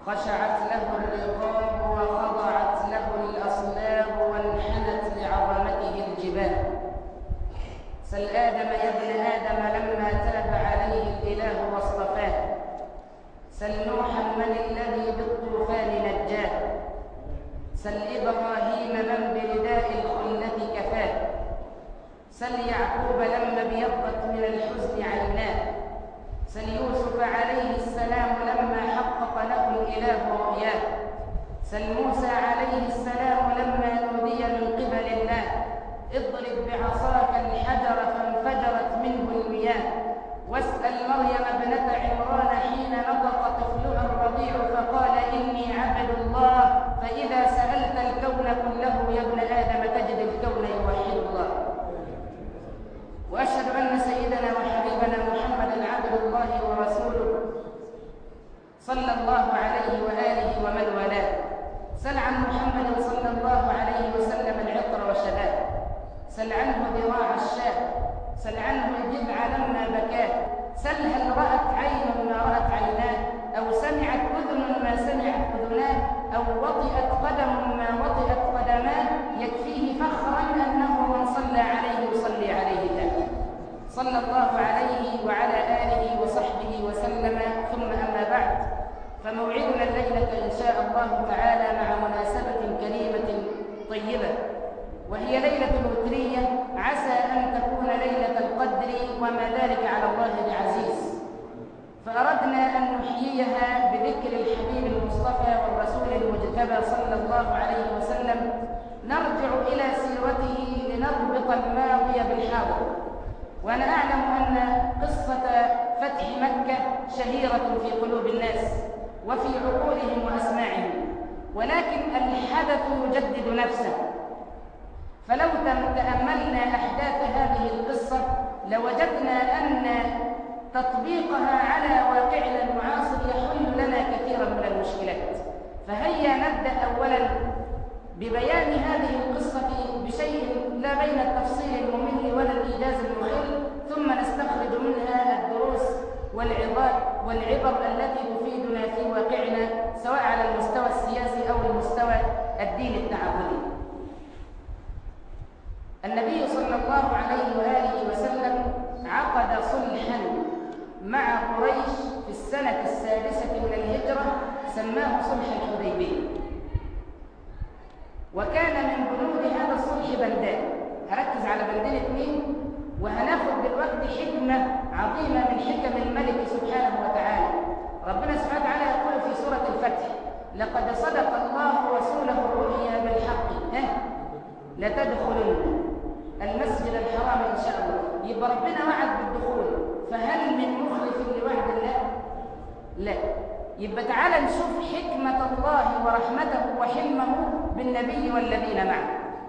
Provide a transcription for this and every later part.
خشعت له الرقاب وخضعت له الأصنام وانحنت لعظمته الجبال سل آدم يا ابن آدم لما تاب عليه الإله واصطفاه سل نوحا من الذي بالطوفان نجاه سل إبراهيم من برداء الخلة كفاه سل يعقوب لما ابيضت من الحزن عيناه سل يوسف عليه السلام لما حقق له الإله رؤياه سل موسى عليه السلام لما نودي من قبل الله اضرب بعصاك الحجر فانفجرت منه المياه واسأل مريم ابنة عمران حين نطق طفلها الرضيع فقال إني عبد الله فإذا سألت الكون كله يا ابن آدم تجد الكون يوحد الله وأشهد أن سيدنا وحبيبنا محمدا عبد الله ورسوله صلى الله عليه وآله ومن والاه سل عن محمد صلى الله عليه وسلم العطر وشباب سل عنه ذراع الشاه سل عنه الجذع لما بكاه سل هل رأت عين ما رأت عيناه أو سمعت أذن ما سمعت أذناه أو وطئت قدم ما وطئت قدماه يكفيه فخرا أنه من صلى عليه يصلي عليه الله صلى الله عليه وعلى آله وصحبه وسلم ثم أما بعد فموعدنا الليلة إن شاء الله تعالى مع مناسبة كريمة طيبة وهي ليلة وترية عسى أن تكون ليلة القدر وما ذلك على الله بعزيز فأردنا أن نحييها بذكر الحبيب المصطفى والرسول المجتبى صلى الله عليه وسلم نرجع إلى سيرته لنربط الماضي بالحاضر وأنا أعلم أن قصة فتح مكة شهيرة في قلوب الناس وفي عقولهم وأسماعهم ولكن الحدث يجدد نفسه فلو تأملنا أحداث هذه القصة لوجدنا أن تطبيقها على واقعنا المعاصر يحل لنا كثيرا من المشكلات فهيا نبدأ أولا ببيان هذه القصة بشيء لا بين التفصيل الممل ولا الإيجاز المخل ثم نستخرج منها الدروس والعظات والعبر التي تفيدنا في واقعنا سواء على المستوى السياسي أو المستوى الديني التعبدي النبي صلى الله عليه وآله وسلم عقد صلحا مع قريش في السنة السادسة من الهجرة سماه صلح الحديبية وكان من بنود هذا الصلح بلدان هركز على بلدين اثنين وهناخد دلوقتي حكمة عظيمة من حكم الملك سبحانه وتعالى ربنا سبحانه وتعالى يقول في سورة الفتح لقد صدق الله رسوله الرؤيا بالحق ها لتدخلن المسجد الحرام إن شاء الله يبقى ربنا وعد بالدخول فهل من مخلف لوعد الله؟ لا يبقى تعالى نشوف حكمة الله ورحمته وحلمه بالنبي والذين معه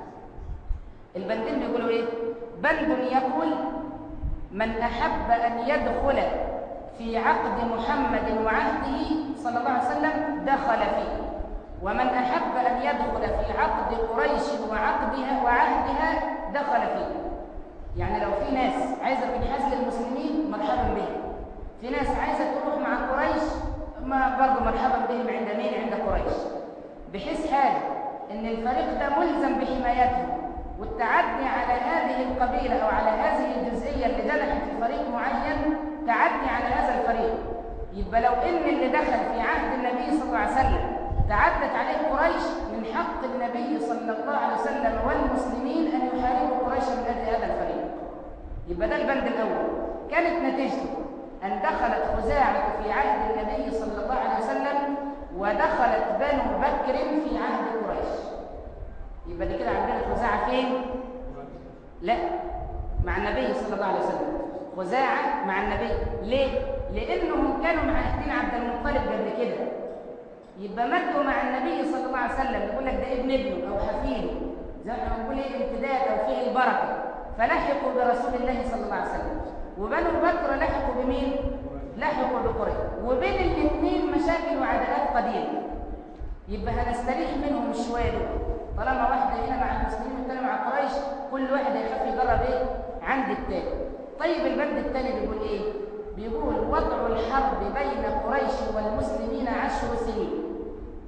البندين بيقولوا ايه بند يقول من أحب أن يدخل في عقد محمد وعهده صلى الله عليه وسلم دخل فيه ومن أحب أن يدخل في عقد قريش وعقدها وعهدها دخل فيه يعني لو في ناس عايزة تنحاز للمسلمين مرحبا بهم في ناس عايزة تروح مع قريش ما برضه مرحبا بهم عند مين عند قريش بحيث حال ان الفريق ده ملزم بحمايتهم والتعدي على هذه القبيلة أو على هذه الجزئية اللي جنحت في فريق معين تعدي على هذا الفريق يبقى لو إن اللي دخل في عهد النبي صلى الله عليه وسلم تعدت عليه قريش من حق النبي صلى الله عليه وسلم والمسلمين أن يحاربوا قريش من أجل هذا الفريق يبقى ده البند الأول كانت نتيجته أن دخلت خزاعة في عهد النبي صلى الله عليه وسلم ودخلت بنو بكر في عهد قريش يبقى دي كده عندنا خزاعة فين؟ لا مع النبي صلى الله عليه وسلم خزاعة مع النبي ليه؟ لأنهم كانوا معاهدين عبد المطلب قبل كده يبقى مدوا مع النبي صلى الله عليه وسلم يقول لك ده ابن ابنه أو حفيده زي ما بنقول ايه امتداد أو فيه البركة فلحقوا برسول الله صلى الله عليه وسلم وبنو بكر لحقوا بمين؟ لحقوا بقريش وبين الاثنين مشاكل وعداءات قديمة يبقى هنستريح منهم شوية طالما واحدة هنا مع المسلمين والثانية مع قريش كل واحد هيخاف يجرب ايه عند الثاني طيب البند الثاني بيقول ايه بيقول وضع الحرب بين قريش والمسلمين عشر سنين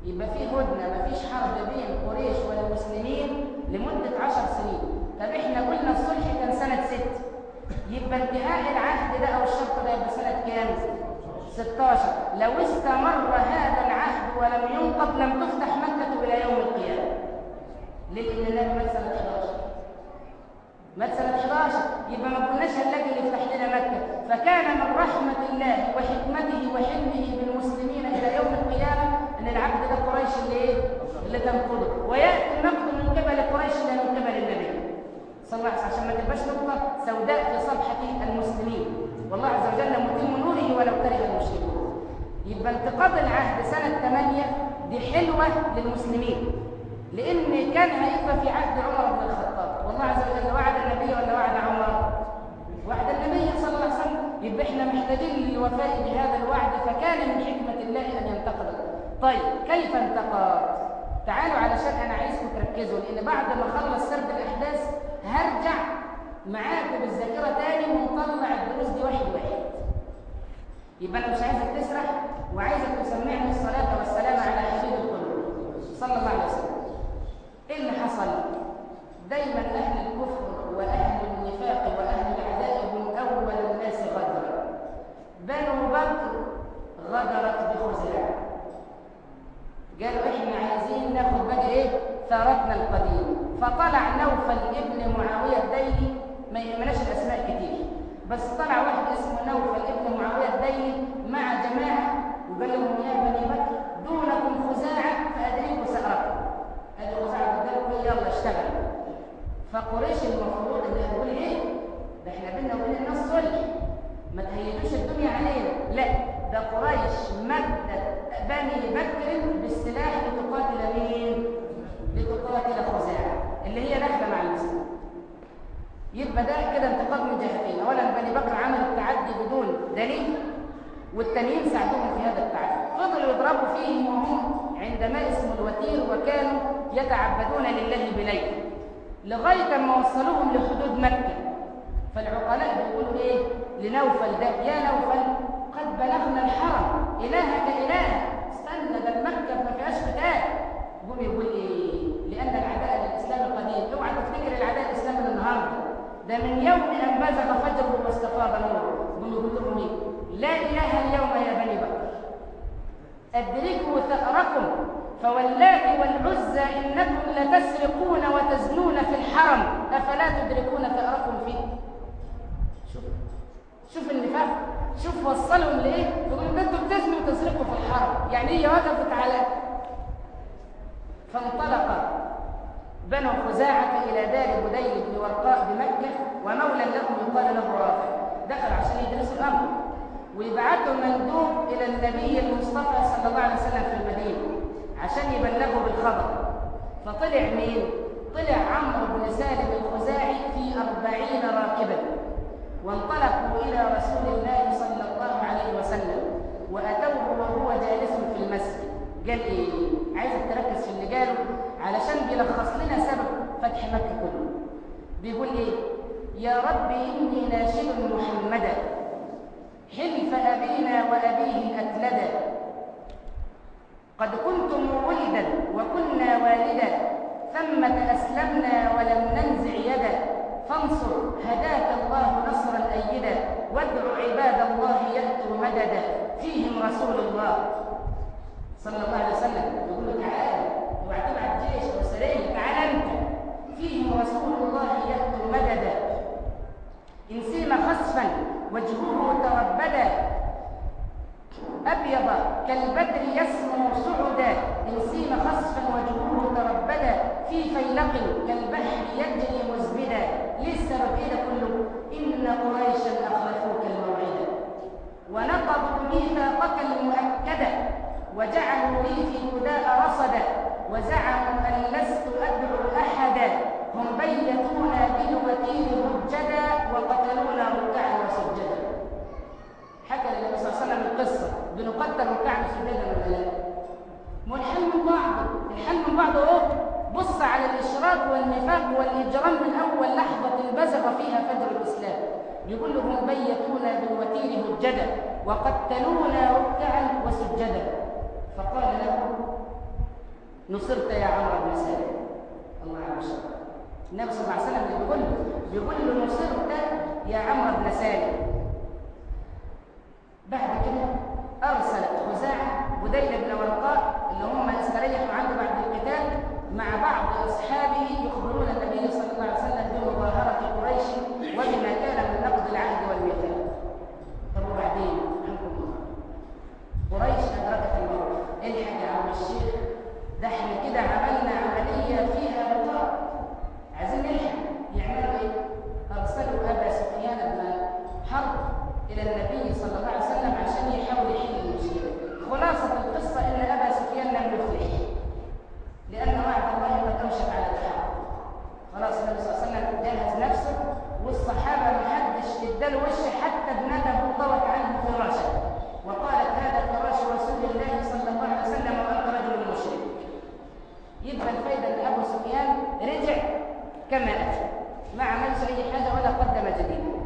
يبقى في هدنة مفيش حرب بين قريش والمسلمين لمدة عشر سنين طب احنا قلنا الصلح كان سنة ست يبقى انتهاء العهد ده أو الشرط ده يبقى سنة كام؟ 16 لو استمر هذا العهد ولم ينقض لم تفتح مكة إلى يوم القيامة ليه؟ لأن النبي مات سنة 11 مات سنة 11 يبقى ما كناش هنلاقي اللي يفتح لنا مكة فكان من رحمة الله وحكمته وحلمه بالمسلمين إلى يوم القيامة أن العبد ده قريش اللي إيه؟ اللي تنقضه ويأتي النقد من قبل قريش لا من قبل النبي صلى الله عليه وسلم عشان ما تبقاش نقطة سوداء في صفحة المسلمين والله عز وجل متم نوره ولو كره المشركون يبقى انتقاض العهد سنة 8 دي حلوة للمسلمين لأن كان هيبقى في عهد عمر بن الخطاب والله عز وجل وعد النبي ولا وعد عمر وعد النبي صلى الله عليه وسلم يبقى احنا محتاجين للوفاء بهذا الوعد فكان من حكمة الله أن ينتقد طيب كيف انتقد تعالوا علشان أنا عايزكم تركزوا لأن بعد ما أخلص سرد الأحداث هرجع معاكم بالذاكرة تاني ونطلع الدروس دي واحد واحد يبقى أنا مش عايزك تسرح وعايزك تسمعني الصلاة والسلام على حبيب القلوب صلى الله عليه وسلم ايه اللي حصل دايما اهل الكفر واهل النفاق واهل العداء هم اول الناس غدرا بنو بكر غدرت بخزاعه قالوا احنا عايزين ناخد بقى ايه ثارتنا القديمه فطلع نوفل ابن معاويه الديلي ما يهمناش الاسماء كتير بس طلع واحد اسمه نوفل ابن معاويه الديلي مع جماعه وقال لهم يا بني بكر دونكم خزاعه فادركوا ثاركم ادي خزاعه قدامكم يلا اشتغلوا فقريش المفروض ان يقول ايه ده احنا بينا وبين الناس صلح ما تهيجوش الدنيا علينا لا ده قريش مدت بني بكر بالسلاح لتقاتل مين لتقاتل خزاعه اللي هي داخله مع المسلمين يبقى ده كده انتقاد من جهتين اولا بني بكر عملوا التعدي بدون دليل والتانيين ساعدوهم في هذا التعدي فضلوا يضربوا فيهم وهم عند ماء اسمه الوتير وكانوا يتعبدون لله بليل لغايه ما وصلوهم لحدود مكه فالعقلاء بيقولوا ايه لنوفل ده يا نوفل قد بلغنا الحرم الهك اله استنى ده مكه ما فيهاش قتال يقوم يقول ايه لان العداء للاسلام قديم اوعى تفتكر العداء الاسلامي النهارده ده من يوم ان بزغ فجره واستفاض نوره يقوم يقول لهم ايه لا اله اليوم يا بني بكر ادركوا ثأركم فوالله والعزى انكم لتسرقون وتزنون في الحرم افلا تدركون ثأركم فيه شوف شوف النفاق شوف وصلهم لايه يقولوا ده انتوا بتزنوا وتسرقوا في الحرم يعني هي وقفت على فانطلق بنو خزاعة إلى دار بديل بن ورقاء بمكة ومولى لهم يقال له رافع دخل عشان يدرسوا الأمر ويبعثوا مندوب إلى النبي المصطفى صلى الله عليه وسلم في المدينة عشان يبلغوا بالخبر فطلع مين؟ طلع عمرو بن سالم الخزاعي في أربعين راكبا وانطلقوا إلى رسول الله صلى الله عليه وسلم وأتوه وهو جالس في المسجد قال إيه؟ عايزك تركز في اللي قاله علشان بيلخص لنا سبب فتح مكة كله بيقول إيه؟ يا رب إني ناشد محمدا حلف أبينا وأبيه أتلدا قد كنتم ولدا وكنا والدا ثمة أسلمنا ولم ننزع يدا فانصر هداك الله نصرا أيدا وادع عباد الله يأتوا مددا فيهم رسول الله صلى الله عليه وسلم يقول له تعالى اوعى تبعت جيش او سريه تعالى انت فيهم رسول الله يأتوا مددا إن سيم خسفا وجهه تربدا أبيض كالبدر يسمو صعدا إن سيم خسفا وجهه تربدا في فيلق كالبحر يجري مزبدا لسه بكده كله إن قريشا أخلفوك الموعدا ونقضوا ميثاقك المؤكدا وجعلوا لي في هداء رصدا وزعموا أن لست أدعو أحدا هم بيتونا بالوتير هجدا وقتلونا ركعا وسجدا حكى النبي صلى الله عليه وسلم القصة بنقدر ركعا وسجدا ولا لا؟ والحل من بعض الحل من بعض اهو بص على الإشراك والنفاق والإجرام من أول لحظة بزغ فيها فجر الإسلام يقول لهم بيتونا بالوتير هجدا وقتلونا ركعا وسجدا فقال له نصرت يا عمرو بن سالم الله على الشر النبي صلى الله عليه وسلم بيقول بيقول له نصرت يا عمرو بن سالم بعد كده ارسلت خزاعه بديل بن ورقاء اللي هم استريحوا عنده بعد القتال مع بعض اصحابه يخبرون النبي صلى الله عليه وسلم بمظاهره قريش وبما كان من نقض العهد والميثاق طب وبعدين عنكم الله قريش ادركت الموقف الحق يا عم الشيخ ده احنا كده عملنا عمليه فيها بطاقه عايزين نلحق يعملوا ايه؟ ارسلوا ابا سفيان بن حرب الى النبي صلى الله عليه وسلم عشان يحاول يحل المشكله. خلاصه القصه ان ابا سفيان لم يفلح لان وعد الله قد اوشك على الحرب. خلاص النبي صلى الله عليه وسلم جهز نفسه والصحابه ما حدش اداله وش حتى ابنته طوت عنه فراشه وقالت هذا فراش رسول الله صلى الله عليه وسلم وانت رجل مشرك. يبقى الفايده ان ابو سفيان رجع كما أتى ما عملش أي حاجة ولا قدم جديدا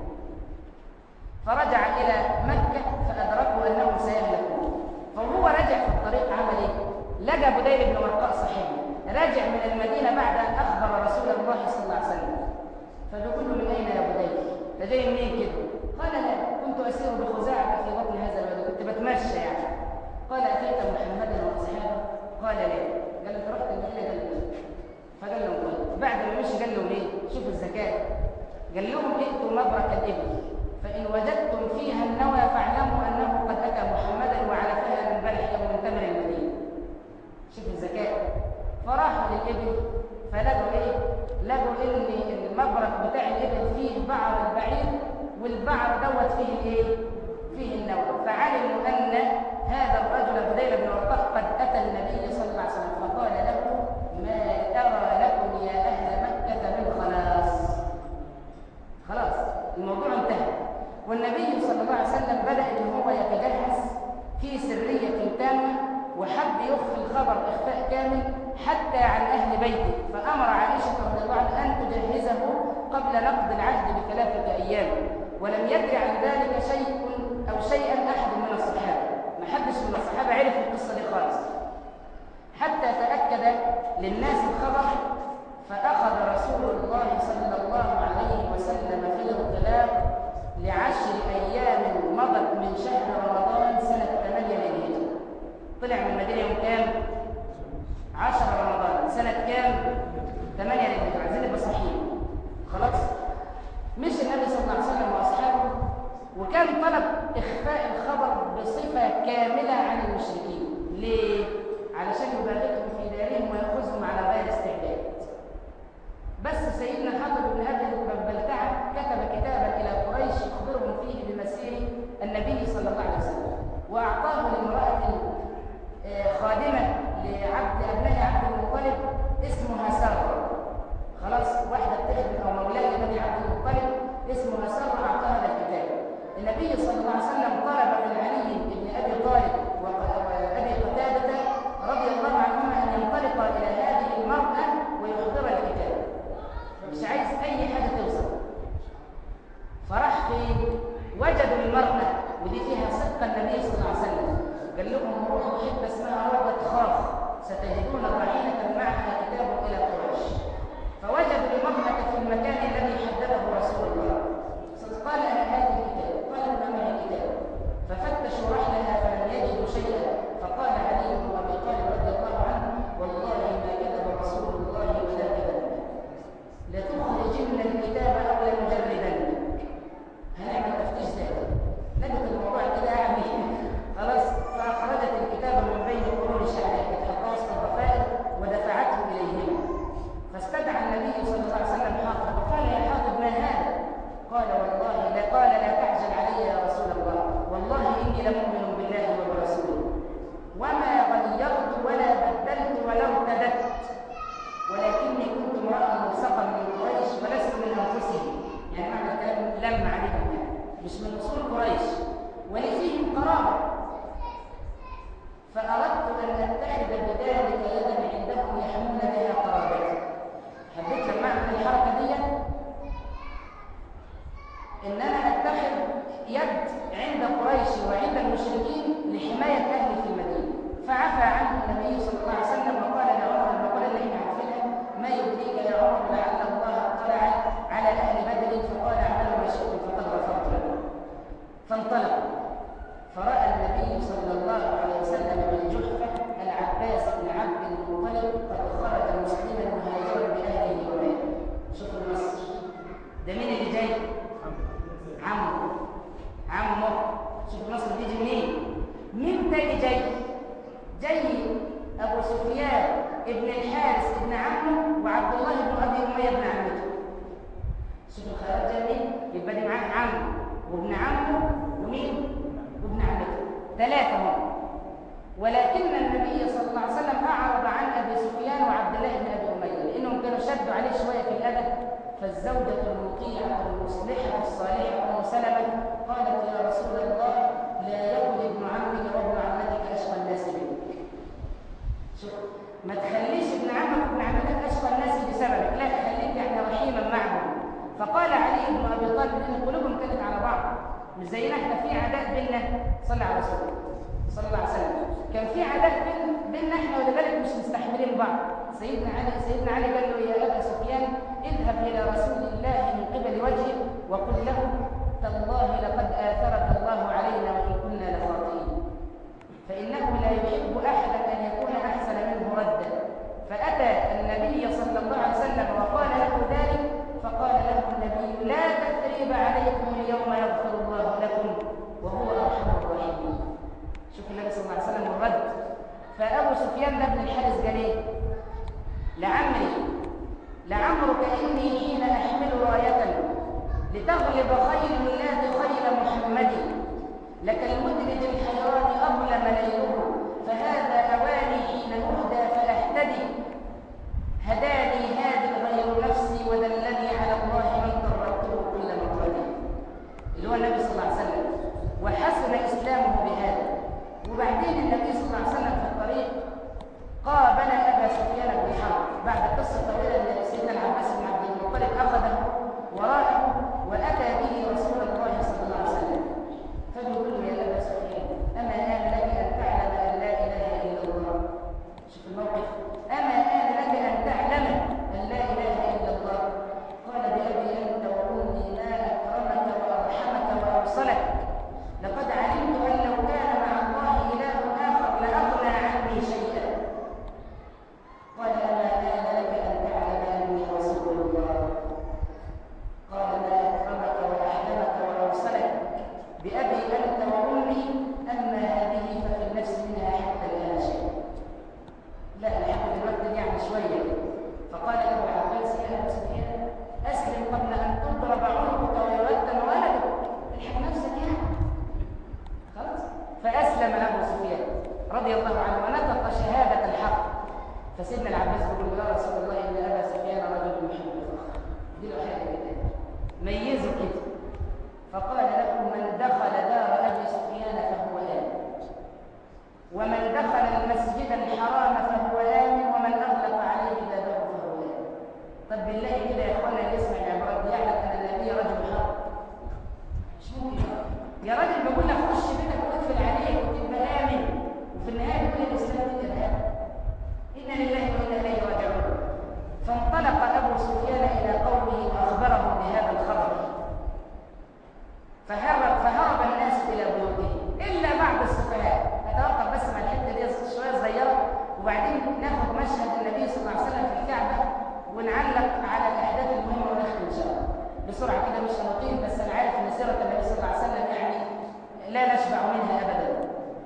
فرجع إلى مكة فأدركوا أنهم سيهلكون فهو رجع في الطريق عمل إيه؟ لقى بديل بن ورقاء صحيح راجع من المدينة بعد أن أخبر رسول الله صلى الله عليه وسلم فبيقول له من أين يا بديل؟ أنت جاي منين كده؟ قال لا كنت أسير بخزاعة في بطن هذا الوادي كنت بتمشى يعني قال أتيت محمدا وأصحابه؟ قال لا قال أنت رحت المدينة قال لا فقال لهم طيب بعد ما مشي قال لهم ايه شوفوا الزكاه قال لهم ائتوا مبرك الابل فان وجدتم فيها النوى فاعلموا انه قد اتى محمدا وعلفها من بلح او من تمر المدينه شوفوا الزكاه فراحوا للابل فلقوا ايه لقوا ان المبرك بتاع الابل فيه بعر البعير والبعر دوت فيه الايه فيه النوى فعلموا ان هذا الرجل بديل بن ورقاء قد اتى النبي صلى الله عليه وسلم فقال له ما أرى لكم يا أهل مكة من خلاص خلاص الموضوع انتهى والنبي صلى الله عليه وسلم بدأ إن هو يتجهز في سرية تامة وحب يخفي الخبر إخفاء كامل حتى عن أهل بيته فأمر عائشة رضي الله عنها أن تجهزه قبل نقض العهد بثلاثة أيام ولم يدري عن ذلك شيء أو شيئا أحد من الصحابة ما حدش من الصحابة عرف القصة دي خالص حتى تأكد للناس الخبر فأخذ رسول الله صلى الله عليه وسلم في الانطلاق لعشر أيام مضت من شهر رمضان سنة 8 للهجرة طلع من المدينة يوم كام؟ 10 رمضان سنة كام؟ 8 للهجرة عايزين نبقى صحيحين خلاص؟ مش النبي صلى الله عليه وسلم وأصحابه وكان طلب إخفاء الخبر بصفة كاملة عن المشركين ليه؟ علشان يباركهم في دارهم ويأخذهم على غير استعداد بس سيدنا حاطب بن ابي بلتعه كتب كتابا الى قريش يخبرهم فيه بمسير النبي صلى الله عليه وسلم واعطاه لامراه خادمه لعبد ابناء عبد المطلب اسمها ساره خلاص واحده بتخدم او مولاه لبني عبد المطلب اسمها ساره اعطاها هذا الكتاب النبي صلى الله عليه وسلم طلب من علي بن ابي طالب وابي قتاده رضي الله عنهما ان ينطلق الى هذه المراه ويخبر الكتاب مش عايز اي حاجه توصل فراح فين وجدوا المراه ودي فيها صدق النبي صلى الله عليه وسلم قال لهم روحوا حته اسمها روضه خاف ستجدون ضعينه معها كتاب الى قريش فوجدوا المراه في المكان الذي حدده رسول الله قال انا هذه الكتاب قال ما معي كتاب ففتشوا رحلها فلم يجدوا أبو سفيان ابن الحارث ابن عمه وعبد الله بن أبي أمية ابن عمته شوف الخيارات جميل يبقى دي معاه عمه وابن عمه ومين وابن عمته ثلاثة هم ولكن النبي صلى الله عليه وسلم أعرض عن أبي سفيان وعبد الله بن أبي أمية لأنهم كانوا شدوا عليه شوية في الأدب فالزوجة المطيعة المصلحة الصالحة أم سلمة قالت يا رسول الله لا يكن ابن عمك وابن عمتك أشقى الناس منك شوف ما تخليش ابن عمك وابن عمتك أشقى الناس بسببك لا خليك يعني رحيما معهم فقال علي بن أبي طالب إن قلوبهم كانت على بعض مش زينا احنا في عداء بيننا صلى على رسول الله صلى الله عليه وسلم كان في عداء بين بيننا احنا ولذلك مش مستحملين بعض سيدنا علي سيدنا علي قال له يا ابا سفيان اذهب الى رسول الله من قبل وجهه وقل له تالله لقد اثرك الله علينا وان كنا لخاطئين فانه لا يحب احدا ان يكون احسن منه ردا فاتى النبي صلى الله عليه وسلم وقال له ذلك فقال له النبي لا تثريب عليكم اليوم يغفر الله لكم وهو ارحم الراحمين شوف النبي صلى الله عليه وسلم الرد فابو سفيان ده ابن الحارث قال ايه لعمري لعمرك اني حين احمل رايه لتغلب خيل الله خيل محمد لك المدرج الحيران اظلم ليله فهذا اواني حين اهدى فاهتدي هداني هاد غير نفسي ودلني على الله من قربته كل مقرد اللي هو النبي صلى الله عليه وسلم وحسن اسلامه بهذا وبعدين النبي صلى الله عليه وسلم في الطريق قابل ابا سفيان بن حرب بعد قصه طويله ان سيدنا العباس بن عبد المطلب اخذه وراءه واتى به رسول الله صلى الله عليه وسلم فبيقول له يا ابا سفيان اما ان لك ان تعلم ان لا اله الا الله شوف الموقف اما ان لك ان تعلم ان لا اله الا الله قال بابي انت وامي ما اكرمك وارحمك وارسلك لقد علمت ان لو كان مع الله اله اخر لاغنى عني شيئا قال اما كان لك ان تعلم اني رسول الله قال ما اكرمك واحلمك وارسلك بابي انت وامي اما هذه ففي النفس منها حتى الان شيء لا لحد دلوقتي يعني شويه فقال له عباس يا ابا سفيان اسلم قبل ان تضرب عنقك ويرتم ولدك الحق نفسك يعني خلاص فأسلم أبو سفيان رضي الله عنه ونطق شهادة الحق فسيدنا العباس بيقول يا رسول الله إن أبا سفيان رجل محب الفخر دي له حاجة كده ميزه كده فقال له من دخل دار أبي سفيان فهو آمن ومن دخل المسجد الحرام فهو آمن ومن أغلق عليه بابه فهو آمن طب بالله كده يا اخوانا اللي يسمع العبارات دي يعلم أن النبي رجل حق مش ممكن يا راجل بقول لك خش بيتك واقفل عليك وتبقى امن وفي النهايه تقول الاسلام دي الارهاب انا لله وانا اليه راجعون فانطلق ابو سفيان الى قومه واخبرهم بهذا الخبر فهرب فهرب الناس الى بيوتهم الا بعض السفهاء اتوقف بس مع الحته دي شويه صغيره وبعدين ناخد مشهد النبي صلى الله عليه وسلم في الكعبه ونعلق على الاحداث المهمه ونختم ان شاء الله بسرعه كده مش هنطيل بس انا عارف ان سيره النبي صلى الله عليه وسلم يعني لا نشبع منها ابدا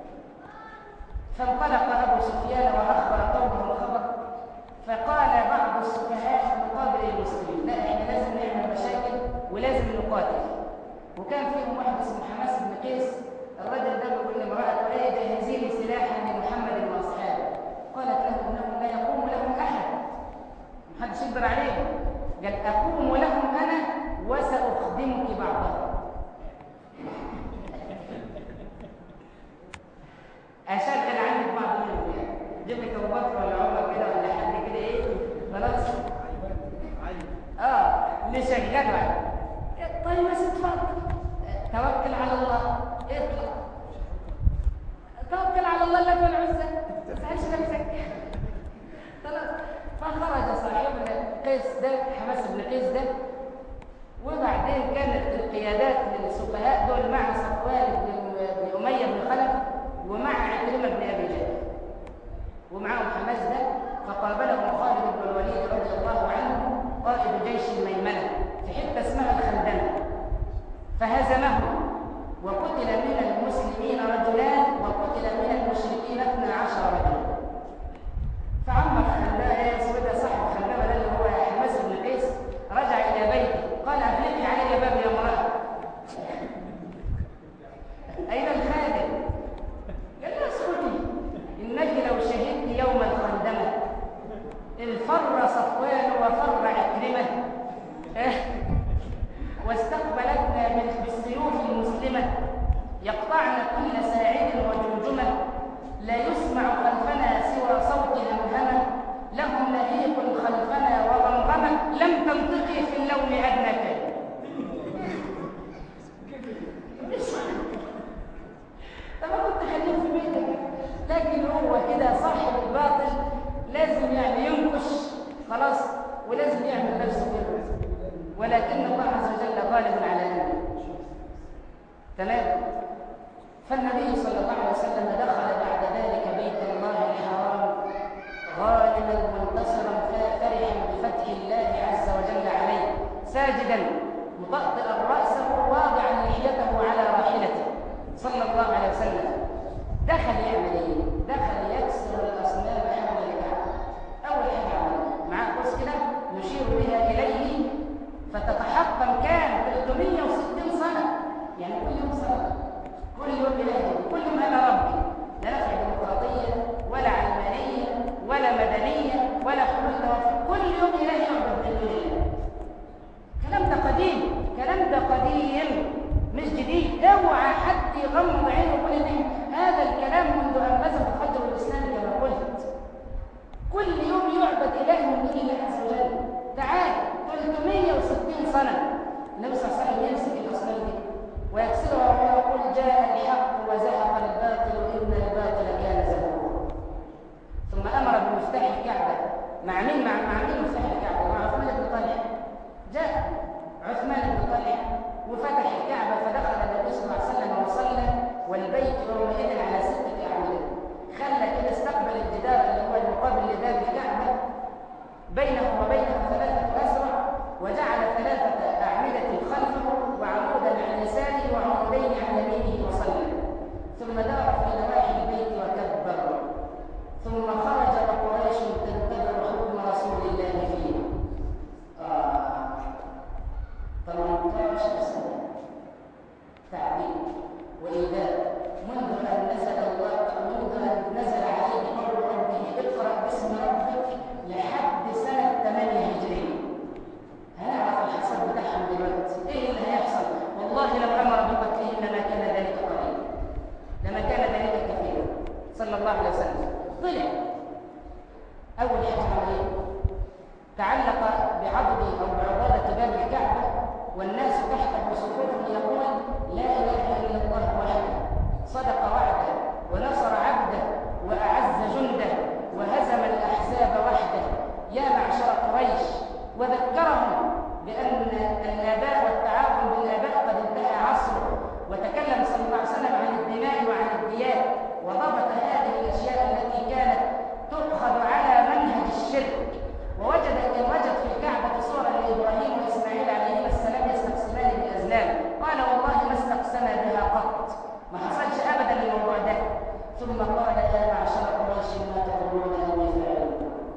فانطلق ابو سفيان واخبر قومه الخبر فقال بعض السفهاء نقابل المسلمين لا احنا لازم نعمل مشاكل ولازم نقاتل وكان فيهم واحد اسمه حماس بن قيس الرجل ده بيقول لامراته ايه جهزي لي سلاحا لمحمد واصحابه قالت له انه لا يقوم لهم احد محدش يقدر عليهم قال اقوم لهم انا وساخدمك بعضهم اشغل عنك بعض منهم يعني جيب لك ابو بكر ولا عمر كده ولا حد كده ايه خلاص اه نشغله طيب بس اتفضل توكل على الله اطلع توكل على الله لا والعزة ما تسألش نفسك خلاص فخرج صاحبنا قيس ده حماس بن قيس ده وبعدين كانت القيادات للسفهاء دول مع صفوان بن أمية بن خلف ومع عكرمة بن أبي جهل ومعهم حماس ده فقابلهم خالد بن الوليد رضي الله عنه قائد جيش الميمنة في حتة اسمها الخندنة فهزمهم وقتل من المسلمين رجلان وقتل من المشركين 12 رجلا وفر عكرمة واستقبلتنا بالسيوف المسلمة يقطعن كل ساعد وجمجمة لا يسمع خلفنا سوى صوت همهمة لهم نهيق خلفنا وغمغمة لم تنطقي في اللوم أدنى طب كنت خليه في بيتك لكن هو كده صاحب الباطل لازم يعني ينكش خلاص ولازم يعمل نفسه كده ولكن الله عز وجل غالب على امره تمام فالنبي صلى الله عليه وسلم دخل بعد ذلك بيت الله الحرام غالبا منتصرا فرحا بفتح الله عز وجل عليه ساجدا مطأطئا رأسه واضعا لحيته على راحلته صلى الله عليه وسلم دخل يعمل ايه؟ دخل يكسر الاصنام حول الكعبه اول حاجه عملها معاه قوس كده يشير بها اليه فتتحطم كان 360 سنه يعني كل يوم صلاه كل يوم الهي كل يوم انا ربي لا نفع ديمقراطيه ولا علمانيه ولا مدنيه ولا حلول توافق كل يوم الهي يعبد من دون الله الكلام ده قديم الكلام ده قديم مش جديد اوعى حد يغمض عينه ويقول ان هذا الكلام منذ ان نزل الفجر الاسلامي كما قلت كل يوم يعبد اله من دون الله عز وجل تعال 360 سنه النبي صلى الله عليه وسلم يمسك الاصنام دي ويكسرها ويقول جاء الحق وزهق الباطل ان الباطل كان زهوقا ثم امر بمفتاح الكعبه مع مين مع مع مين مفتاح الكعبه مع عثمان بن طلحه جاء عثمان بن طلحه وفتح الكعبة فدخل النبي صلى الله عليه وسلم وصلى والبيت يومئذ على ستة أعمدة خلى كده استقبل الجدار اللي هو المقابل لباب الكعبة بينه وبينه ثلاثة أسرع وجعل ثلاثة أعمدة خلفه وعمودا عن يساره وعمودين عن يمينه وصلى ثم دار في نواحي البيت وكبر ثم خرج وقريش تنتظر حكم رسول الله فيه آه. 18 سنة تعليم وإيذاء منذ أن نزل الله منذ أن نزل عليه قول ربه اقرأ باسم ربك لحد سنة 8 هجرية هنعرف الحساب بتاعهم دلوقتي إيه اللي هيحصل؟ والله لو أمر بقتلهم لما كان ذلك قليلا لما كان ذلك كثيرا صلى الله عليه وسلم طلع أول حاجة عمليه تعلق بعضد أو بعضادة باب الكعبة والناس تحته صفوف يقول لا اله الا الله وحده صدق وعده ونصر عبده واعز جنده وهزم الاحزاب وحده يا معشر قريش وذكرهم بان الاباء والتعاون بالاباء قد انتهى عصره وتكلم صلى الله عليه وسلم عن الدماء وعن الديات وضبط هذه الاشياء التي كانت تؤخذ على منهج الشرك ووجد وجد في الكعبه صورا لابراهيم واسماعيل عليهما السلام يستقسمان بالازلام قال والله ما استقسم بها قط ما حصلش ابدا الموضوع ده ثم قال يا معشر قريش ما تظنون اني فاعل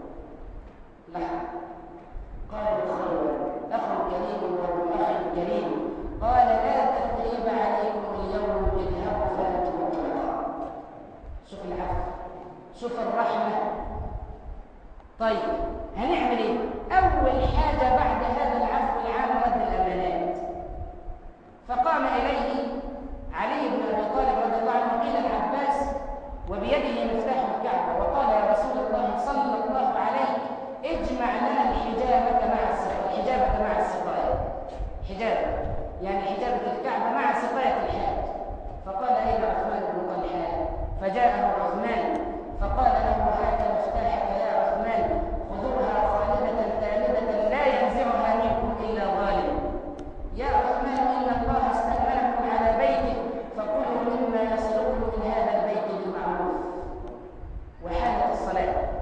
لحظه قالوا خير اخ كريم وابن اخ كريم قال لا تثريب عليكم اليوم اذهبوا فانتم طلقاء شوف العفو شوف الرحمه طيب هنعمل ايه اول حاجه بعد هذا العفو العام رد الامانات فقام اليه علي بن ابي طالب رضي الله عنه قيل العباس وبيده مفتاح الكعبه وقال يا رسول الله صلى الله عليه اجمع لنا الحجابه مع السقايه الحجابه مع السقايه حجابه يعني حجابه الكعبه مع سقايه الحاج فقال اين عثمان بن طلحه فجاءه عثمان فقال له هات مفتاحك يا عثمان خذوها خالدة تالدة لا ينزعها منكم إلا ظالم يا عثمان إن الله استأمنكم على بيته فكلوا مما يصلكم من هذا البيت بالمعروف وحالة الصلاة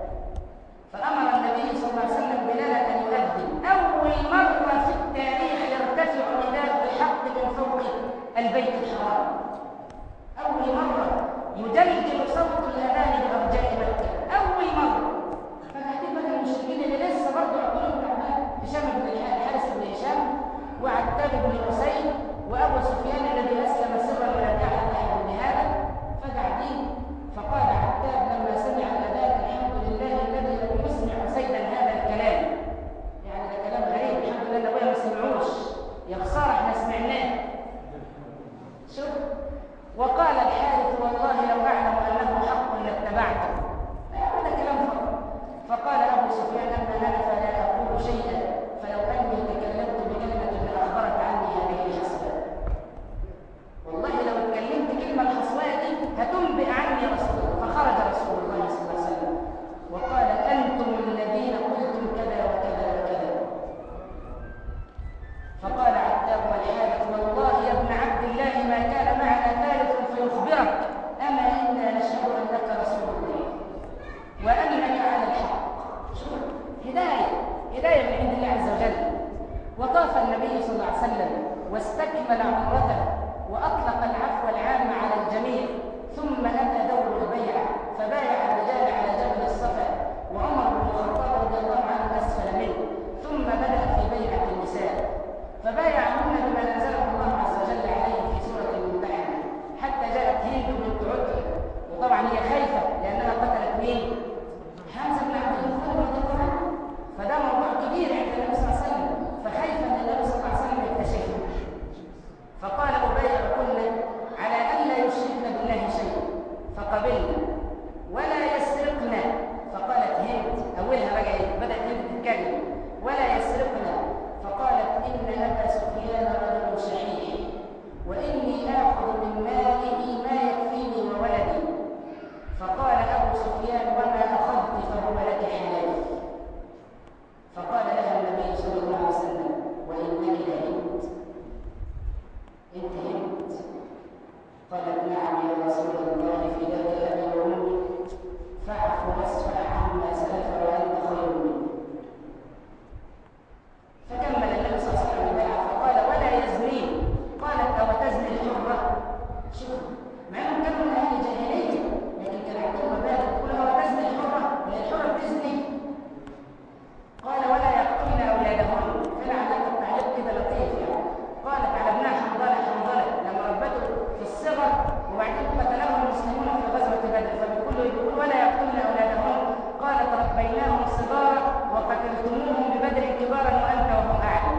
وصدق النبي صلى الله عليه وسلم واستكمل عمرته وأطلق العفو العام على الجميع ثم أتى دور البيعة فبايع الرجال على جبل الصفا وعمر بن الخطاب رضي الله عنه أسفل منه ثم بدأ في بيعة النساء فبايعهن بما أنزله الله عز وجل عليه في سورة الممتحنة حتى جاءت هند بنت عتبة وطبعا هي خايفة لأنها قتلت مين؟ حمزة بن عبد المطلب رضي الله عنه فده موضوع كبير عند النبي صلى الله عليه وسلم فخايفة أن النبي صلى الله عليه وسلم يكتشفه فقال أبايعكن على أن لا يشركن بالله شيئا فقبلنا ولا يسرقن فقالت هند أولها بقى إيه؟ بدأت هند تتكلم ولا يسرقن فقالت إن أبا سفيان رجل شحيح وإني آخذ من ماله ما يكفيني وولدي فقال أبو سفيان وما أخذت فهو لك حلال فقال لها النبي صلى الله عليه وسلم وإنك لهند انت هند قالت نعم يا رسول الله في دار أبي وأمي فاعف واصفح عما سلف وأنت خير مني فكمل النبي صلى الله عليه وسلم البيعة فقال ولا يزنين قالت أو تزني الحرة شوف مع انهم كانوا من اهل الجاهليه لكن كان عندهم مبادئ تقول هو تزني الحره وهي الحره بتزني قال ولا يقتلن اولادهن فلعل التعليق كده لطيف يعني قالت على ابنها حنظله حنظله لما ربته في الصغر وبعدين قتلهم المسلمون في غزوه بدر فبتقول له يقول ولا يقتلن اولادهن قالت ربيناهم صغارا وقتلتموهم ببدر كبارا وانت وهم اعلم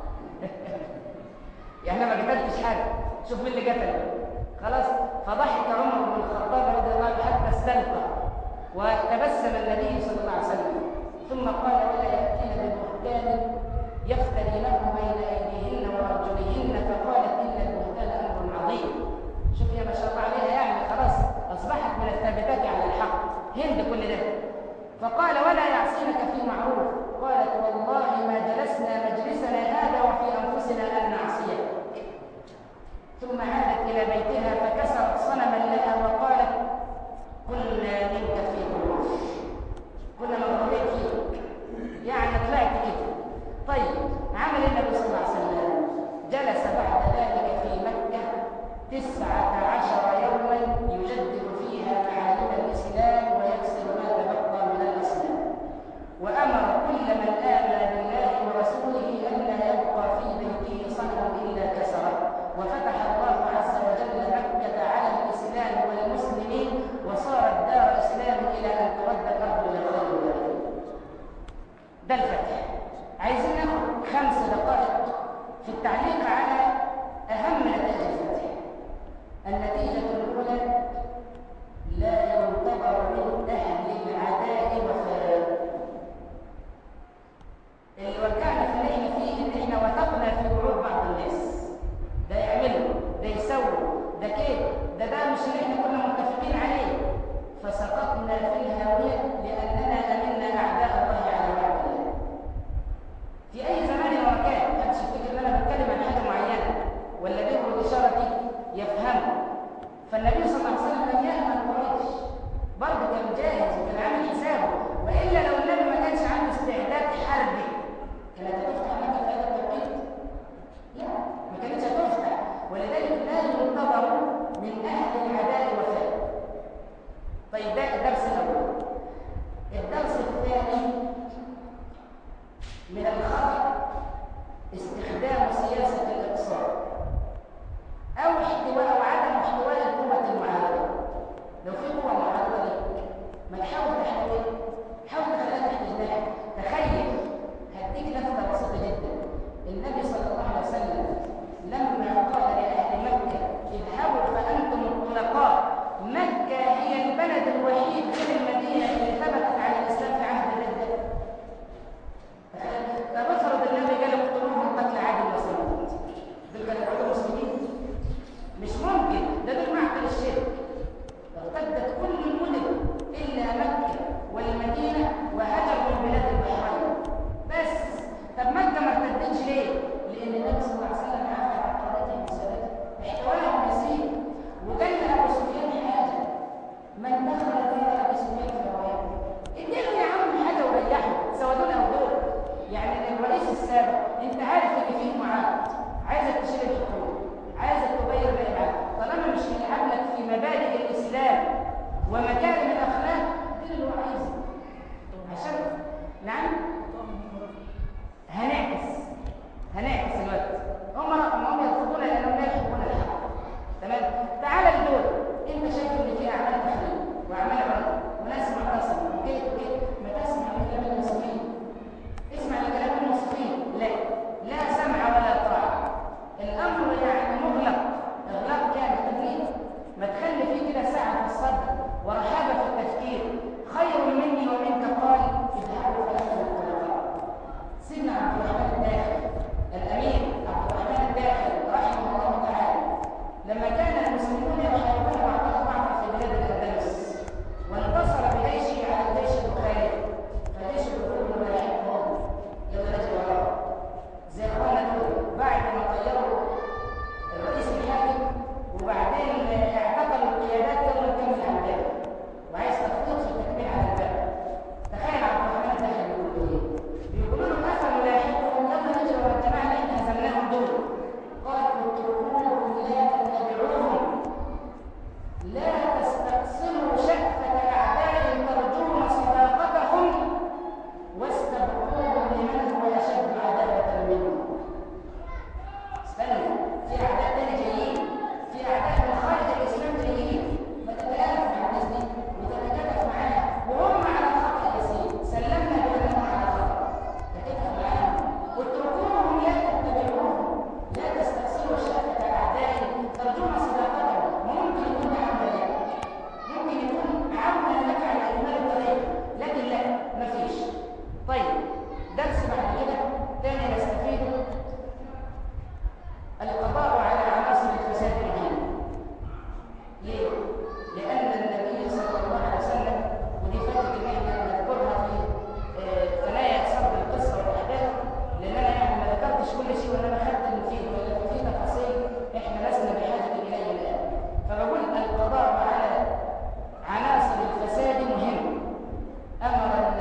يعني انا ما قتلتش حاجه شوف مين اللي قتل خلاص فضحك عمر بن الخطاب رضي الله عنه حتى استلقى وتبسم النبي صلى الله عليه وسلم ثم قال ولا ياتين ببهتان يفترينه بين ايديهن وارجلهن فقالت ان البهتان امر عظيم شوف يا ما شاء الله عليها يعني خلاص اصبحت من الثابتات على الحق هند كل ده فقال ولا يعصينك في معروف قالت والله ما جلسنا مجلسنا هذا وفي انفسنا ان نعصيه ثم عادت إلى بيتها فكسرت صنما لها وقالت كنا منك في غرور كنا مغرورين فيك يعني طلعت كده طيب عمل النبي صلى الله عليه وسلم جلس بعد ذلك في مكة تسعة عشر يوما يجدد فيها معالم الإسلام ويكسر ما تبقى من الأصنام وأمر كل من آمن بالله ورسوله أن لا يبقى في بيته صنم إلا كسره وفتح الله عز وجل مكة على الإسلام والمسلمين وصارت دار إسلام إلى أن ترد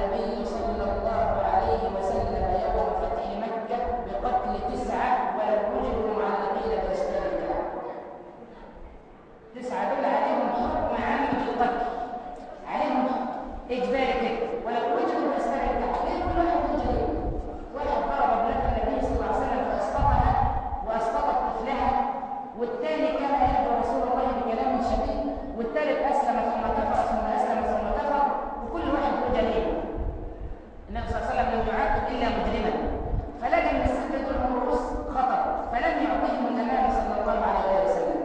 النبي صلى الله عليه وسلم يوم فتح مكة بقتل تسعة ولم يجروا معلقين بأسباب الكعبة تسعة دول عليهم حكم عام بالقتل عليهم إجباري كده ولو وجدوا بأسباب الكعبة ليه كل واحد يجري واحد ضرب ابنة النبي صلى الله عليه وسلم فأسقطها وأسقطت طفلها والثاني كان يدعو رسول الله بكلام شديد والثالث أسلم ثم كفر ثم أسلم ثم كفر وكل واحد له دليل النبي صلى الله عليه وسلم لم يعاقب إلا مجرما فلجأ من الست دول رؤوس خطر فلم يعطيهم الأمان صلى الله عليه وسلم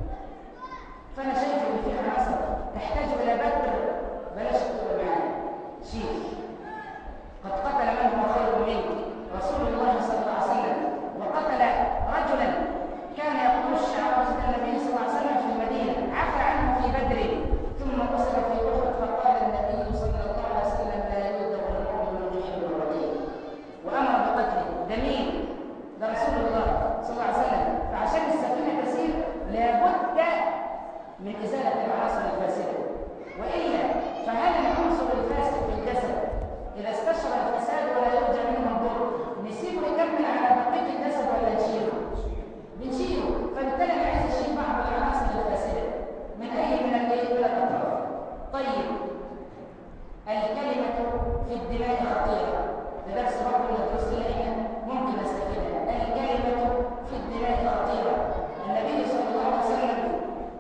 فأنا شايف إن في عناصر تحتاج إلى بدر بلاش تقول معايا شيخ قد قتل من هو خير منك رسول الله صلى الله عليه وسلم وقتل رجلا كان يقول الشعب مسجد النبي صلى الله عليه وسلم في المدينة عفى عنه في بدر ثم أسر في أحد فقال النبي صلى الله عليه وسلم لا يؤذى المؤمن يحب الرجيم وأمر بقتله ده مين؟ ده رسول الله صلى الله عليه وسلم فعشان السفينة تسير لابد من إزالة العناصر الفاسدة وإلا فهل العنصر الفاسد في الجسد إذا استشعر الفساد ولا يرجع منه الضر نسيبه يكمل على بقية الجسد ولا نشيله؟ بنشيله فبالتالي أنا عايز أشيل بعض العناصر الفاسدة من أي من الأي من الأطراف طيب الكلمة في الدماء خطيرة ده درس برضه من الدروس اللي احنا ممكن نستفيدها الكلمة في الدماء خطيرة النبي صلى الله عليه وسلم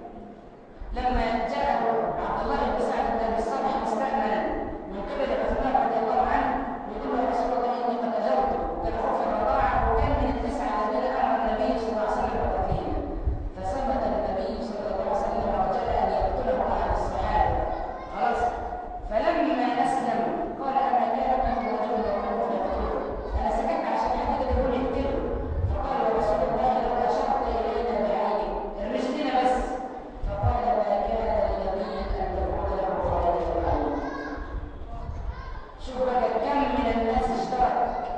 لما جاءه عبد الله بن سعد بن ابي الصالح مستأمنا من قبل عثمان رضي الله عنه يقول له يا رسول الله اني قد اجرت كالخوف الرضاعه وكان من التسعه الذين امر النبي صلى الله عليه وسلم بقتلهم فثبت النبي صلى الله عليه وسلم رجاء ان يقتله احد الصحابه خلاص فلما اسلم قال اما كان من رجل يقول فيقتله انا سكت عشان حد كده يقول يقتله فقال يا رسول الله لو اشرت الينا بعينك ارمشتنا بس فقال ما كان لنبي ان تكون له خالد العين شوف بقى كم من الناس اشترك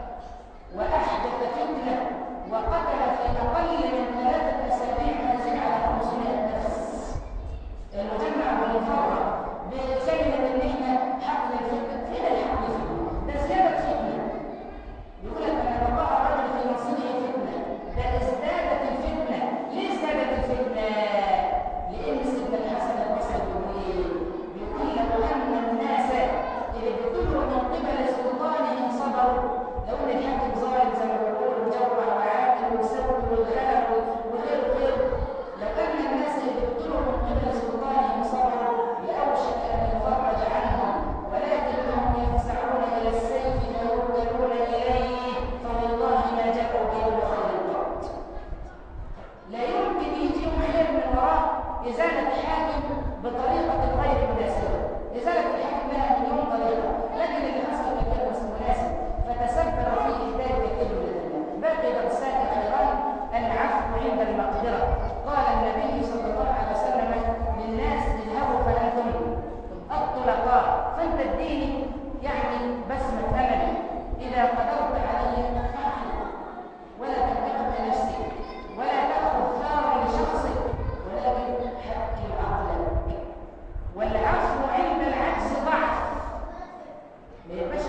واحدث فتنه وقتل في اقل من ثلاثه اسابيع ما يزيد على 500 نفس المجمع والمفرق بكلمه ان احنا حقل الفتنه فين الحقل الفتنه؟ ده زياده فتنه يقول لك ان بقاء الرجل في منصبه فتنه ده ازدادت الفتنه ليه ازدادت الفتنه؟ لان سيدنا الحسن البصري بيقول ايه؟ بيقول لو ان الناس اللي ابتلوا من قبل سلطانهم صبروا لو ان الحاكم ظالم زي ما بيقولوا مجوع وعاقل وسبب وخلق وغير غير لو ان الناس اللي ابتلوا من قبل سلطانهم صبروا لاوشك ان يفرج عنهم ولكنهم يفزعون الى السيف فيركبون اليه فوالله ما جاءوا بيوم خير قط لا يمكن يجيهم خير من وراء إزالة حاكم بطريقة غير مناسبة إزالة الحاكم لها مليون طريقة لكن اللي حصل في كده مش مناسب فتسبب في إهداء كثير من الأدلة باقي درسات الخيران العفو عند المقدرة قال النبي صلى الله عليه وسلم للناس اذهبوا فأنتم الطلقاء فأنت اديني يعني بسمة أمل إذا قدرت علي فاعفو ولا تنتقم لنفسك ولا تأخذ ثارا لشخصك ولكن حكم عقلك والعفو عند العجز ضعف ما يبقاش